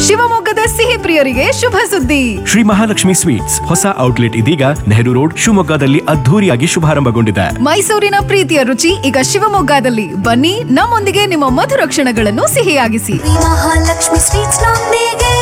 ಶಿವಮೊಗ್ಗದ ಸಿಹಿ ಪ್ರಿಯರಿಗೆ ಶುಭ ಸುದ್ದಿ ಶ್ರೀ ಮಹಾಲಕ್ಷ್ಮಿ ಸ್ವೀಟ್ಸ್ ಹೊಸ ಔಟ್ಲೆಟ್ ಇದೀಗ ನೆಹರು ರೋಡ್ ಶಿವಮೊಗ್ಗದಲ್ಲಿ ಅದ್ಧೂರಿಯಾಗಿ ಶುಭಾರಂಭಗೊಂಡಿದೆ ಮೈಸೂರಿನ ಪ್ರೀತಿಯ ರುಚಿ ಈಗ ಶಿವಮೊಗ್ಗದಲ್ಲಿ ಬನ್ನಿ ನಮ್ಮೊಂದಿಗೆ ನಿಮ್ಮ ಮಧುರ ಕ್ಷಣಗಳನ್ನು ಸಿಹಿಯಾಗಿಸಿ ಮಹಾಲಕ್ಷ್ಮಿ ಸ್ವೀಟ್ಸ್ ನೊಂದಿಗೆ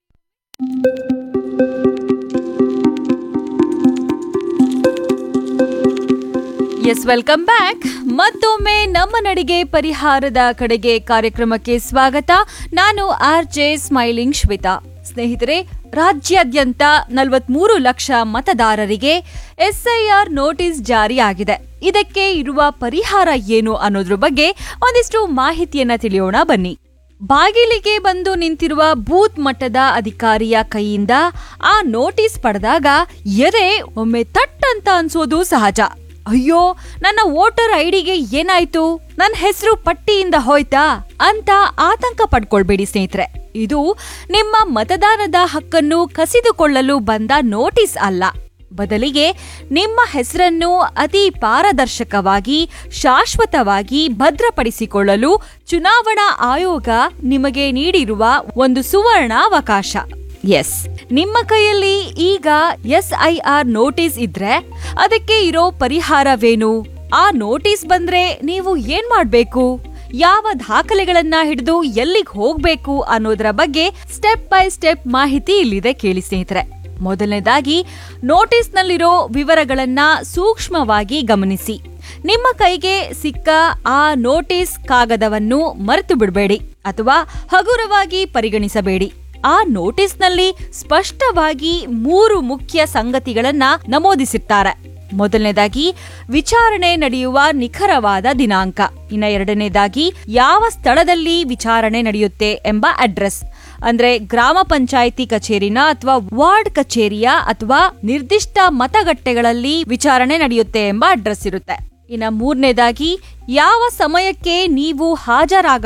ಎಸ್ ವೆಲ್ಕಮ್ ಬ್ಯಾಕ್ ಮತ್ತೊಮ್ಮೆ ನಮ್ಮ ನಡಿಗೆ ಪರಿಹಾರದ ಕಡೆಗೆ ಕಾರ್ಯಕ್ರಮಕ್ಕೆ ಸ್ವಾಗತ ನಾನು ಆರ್ ಜೆ ಸ್ಮೈಲಿಂಗ್ ಶ್ವೇತಾ ಸ್ನೇಹಿತರೆ ರಾಜ್ಯಾದ್ಯಂತ ನಲವತ್ಮೂರು ಲಕ್ಷ ಮತದಾರರಿಗೆ ಎಸ್ಐಆರ್ ನೋಟಿಸ್ ಜಾರಿಯಾಗಿದೆ ಇದಕ್ಕೆ ಇರುವ ಪರಿಹಾರ ಏನು ಅನ್ನೋದ್ರ ಬಗ್ಗೆ ಒಂದಿಷ್ಟು ಮಾಹಿತಿಯನ್ನ ತಿಳಿಯೋಣ ಬನ್ನಿ ಬಾಗಿಲಿಗೆ ಬಂದು ನಿಂತಿರುವ ಬೂತ್ ಮಟ್ಟದ ಅಧಿಕಾರಿಯ ಕೈಯಿಂದ ಆ ನೋಟಿಸ್ ಪಡೆದಾಗ ಎದೆ ಒಮ್ಮೆ ತಟ್ ಅಂತ ಅನ್ಸೋದು ಸಹಜ ಅಯ್ಯೋ ನನ್ನ ವೋಟರ್ ಐಡಿಗೆ ಏನಾಯ್ತು ನನ್ನ ಹೆಸರು ಪಟ್ಟಿಯಿಂದ ಹೋಯ್ತಾ ಅಂತ ಆತಂಕ ಪಡ್ಕೊಳ್ಬೇಡಿ ಸ್ನೇಹಿತರೆ ಇದು ನಿಮ್ಮ ಮತದಾನದ ಹಕ್ಕನ್ನು ಕಸಿದುಕೊಳ್ಳಲು ಬಂದ ನೋಟಿಸ್ ಅಲ್ಲ ಬದಲಿಗೆ ನಿಮ್ಮ ಹೆಸರನ್ನು ಅತಿ ಪಾರದರ್ಶಕವಾಗಿ ಶಾಶ್ವತವಾಗಿ ಭದ್ರಪಡಿಸಿಕೊಳ್ಳಲು ಚುನಾವಣಾ ಆಯೋಗ ನಿಮಗೆ ನೀಡಿರುವ ಒಂದು ಸುವರ್ಣಾವಕಾಶ ಎಸ್ ನಿಮ್ಮ ಕೈಯಲ್ಲಿ ಈಗ ಎಸ್ಐಆರ್ ನೋಟಿಸ್ ಇದ್ರೆ ಅದಕ್ಕೆ ಇರೋ ಪರಿಹಾರವೇನು ಆ ನೋಟಿಸ್ ಬಂದ್ರೆ ನೀವು ಏನ್ ಮಾಡ್ಬೇಕು ಯಾವ ದಾಖಲೆಗಳನ್ನ ಹಿಡಿದು ಎಲ್ಲಿಗೆ ಹೋಗ್ಬೇಕು ಅನ್ನೋದರ ಬಗ್ಗೆ ಸ್ಟೆಪ್ ಬೈ ಸ್ಟೆಪ್ ಮಾಹಿತಿ ಇಲ್ಲಿದೆ ಕೇಳಿ ಸ್ನೇಹಿತರೆ ಮೊದಲನೇದಾಗಿ ನೋಟಿಸ್ನಲ್ಲಿರೋ ವಿವರಗಳನ್ನ ಸೂಕ್ಷ್ಮವಾಗಿ ಗಮನಿಸಿ ನಿಮ್ಮ ಕೈಗೆ ಸಿಕ್ಕ ಆ ನೋಟಿಸ್ ಕಾಗದವನ್ನು ಮರೆತು ಬಿಡಬೇಡಿ ಅಥವಾ ಹಗುರವಾಗಿ ಪರಿಗಣಿಸಬೇಡಿ ಆ ನೋಟಿಸ್ನಲ್ಲಿ ಸ್ಪಷ್ಟವಾಗಿ ಮೂರು ಮುಖ್ಯ ಸಂಗತಿಗಳನ್ನ ನಮೂದಿಸಿರ್ತಾರೆ ಮೊದಲನೇದಾಗಿ ವಿಚಾರಣೆ ನಡೆಯುವ ನಿಖರವಾದ ದಿನಾಂಕ ಇನ್ನ ಎರಡನೇದಾಗಿ ಯಾವ ಸ್ಥಳದಲ್ಲಿ ವಿಚಾರಣೆ ನಡೆಯುತ್ತೆ ಎಂಬ ಅಡ್ರೆಸ್ ಅಂದ್ರೆ ಗ್ರಾಮ ಪಂಚಾಯಿತಿ ಕಚೇರಿನ ಅಥವಾ ವಾರ್ಡ್ ಕಚೇರಿಯ ಅಥವಾ ನಿರ್ದಿಷ್ಟ ಮತಗಟ್ಟೆಗಳಲ್ಲಿ ವಿಚಾರಣೆ ನಡೆಯುತ್ತೆ ಎಂಬ ಅಡ್ರೆಸ್ ಇರುತ್ತೆ ಇನ್ನ ಮೂರನೇದಾಗಿ ಯಾವ ಸಮಯಕ್ಕೆ ನೀವು ಹಾಜರಾಗ